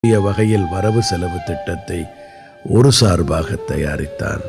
கூடிய வகையில் வரவு செலவு திட்டத்தை ஒரு சார்பாக தயாரித்தான்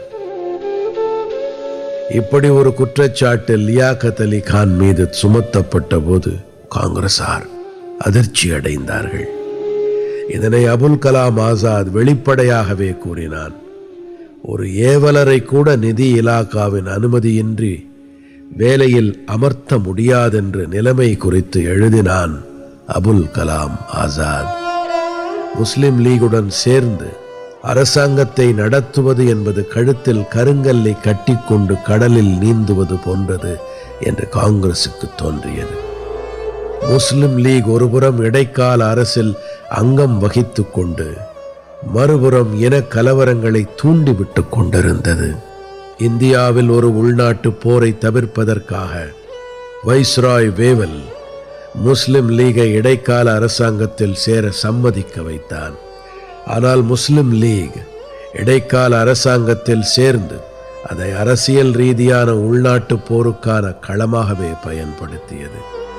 இப்படி ஒரு குற்றச்சாட்டு லியாகத் அலி கான் மீது சுமத்தப்பட்ட போது காங்கிரசார் அதிர்ச்சி அடைந்தார்கள் இதனை அபுல் கலாம் ஆசாத் வெளிப்படையாகவே கூறினான் ஒரு ஏவலரை கூட நிதி இலாக்காவின் அனுமதியின்றி வேலையில் அமர்த்த முடியாதென்று நிலைமை குறித்து எழுதினான் அபுல் கலாம் ஆசாத் முஸ்லிம் லீகுடன் சேர்ந்து அரசாங்கத்தை நடத்துவது என்பது கழுத்தில் கருங்கல்லை கட்டிக்கொண்டு கடலில் நீந்துவது போன்றது என்று காங்கிரசுக்கு தோன்றியது முஸ்லிம் லீக் ஒருபுறம் இடைக்கால அரசில் அங்கம் வகித்துக் கொண்டு மறுபுறம் இன கலவரங்களை தூண்டிவிட்டுக் கொண்டிருந்தது இந்தியாவில் ஒரு உள்நாட்டு போரை தவிர்ப்பதற்காக வைஸ்ராய் வேவல் முஸ்லிம் லீகை இடைக்கால அரசாங்கத்தில் சேர சம்மதிக்க வைத்தான் ஆனால் முஸ்லிம் லீக் இடைக்கால அரசாங்கத்தில் சேர்ந்து அதை அரசியல் ரீதியான உள்நாட்டு போருக்கான களமாகவே பயன்படுத்தியது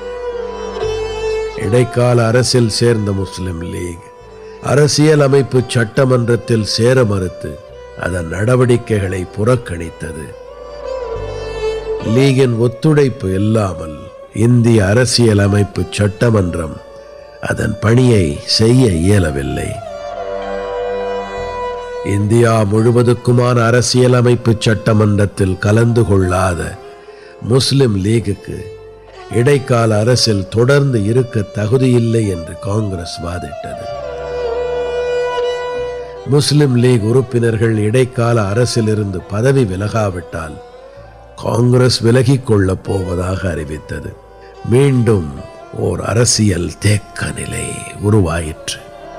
இடைக்கால அரசில் சேர்ந்த முஸ்லிம் லீக் அரசியல் அமைப்பு சட்டமன்றத்தில் சேர மறுத்து அதன் நடவடிக்கைகளை புறக்கணித்தது லீகின் ஒத்துழைப்பு இல்லாமல் இந்திய அரசியல் அமைப்பு சட்டமன்றம் அதன் பணியை செய்ய இயலவில்லை இந்தியா முழுவதுக்குமான அரசியலமைப்பு சட்டமன்றத்தில் கலந்து கொள்ளாத முஸ்லிம் லீகுக்கு இடைக்கால அரசில் தொடர்ந்து இருக்க தகுதியில்லை என்று காங்கிரஸ் வாதிட்டது முஸ்லிம் லீக் உறுப்பினர்கள் இடைக்கால அரசிலிருந்து பதவி விலகாவிட்டால் காங்கிரஸ் விலகிக் கொள்ளப் போவதாக அறிவித்தது மீண்டும் ஓர் அரசியல் தேக்க நிலை உருவாயிற்று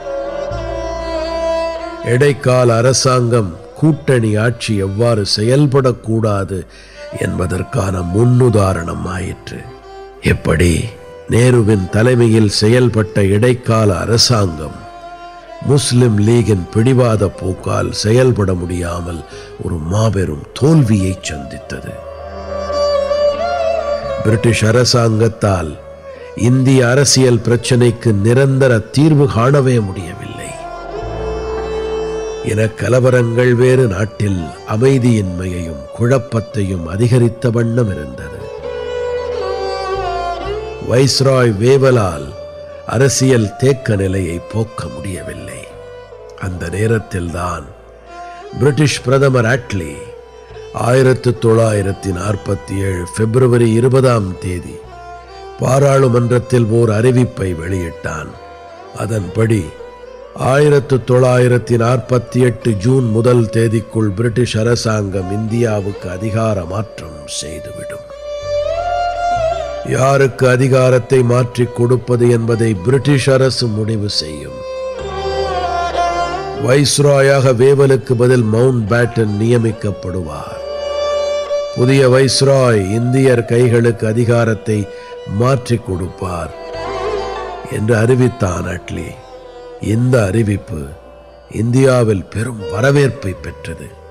இடைக்கால அரசாங்கம் கூட்டணி ஆட்சி எவ்வாறு செயல்படக்கூடாது என்பதற்கான முன்னுதாரணம் ஆயிற்று எப்படி நேருவின் தலைமையில் செயல்பட்ட இடைக்கால அரசாங்கம் முஸ்லிம் லீகின் பிடிவாத போக்கால் செயல்பட முடியாமல் ஒரு மாபெரும் தோல்வியை சந்தித்தது பிரிட்டிஷ் அரசாங்கத்தால் இந்திய அரசியல் பிரச்சினைக்கு நிரந்தர தீர்வு காணவே முடியவில்லை என கலவரங்கள் வேறு நாட்டில் அமைதியின்மையையும் குழப்பத்தையும் அதிகரித்த வண்ணம் இருந்தது வைஸ்ராய் வேவலால் அரசியல் தேக்க நிலையை போக்க முடியவில்லை அந்த நேரத்தில்தான் பிரிட்டிஷ் பிரதமர் அட்லி ஆயிரத்து தொள்ளாயிரத்தி நாற்பத்தி ஏழு பிப்ரவரி இருபதாம் தேதி பாராளுமன்றத்தில் ஓர் அறிவிப்பை வெளியிட்டான் அதன்படி ஆயிரத்து தொள்ளாயிரத்தி நாற்பத்தி எட்டு ஜூன் முதல் தேதிக்குள் பிரிட்டிஷ் அரசாங்கம் இந்தியாவுக்கு அதிகார மாற்றம் செய்துவிடும் யாருக்கு அதிகாரத்தை மாற்றிக் கொடுப்பது என்பதை பிரிட்டிஷ் அரசு முடிவு செய்யும் வைஸ்ராயாக வேவலுக்கு பதில் மவுண்ட் பேட்டன் நியமிக்கப்படுவார் புதிய வைஸ்ராய் இந்தியர் கைகளுக்கு அதிகாரத்தை மாற்றிக் கொடுப்பார் என்று அறிவித்தான் அட்லி இந்த அறிவிப்பு இந்தியாவில் பெரும் வரவேற்பை பெற்றது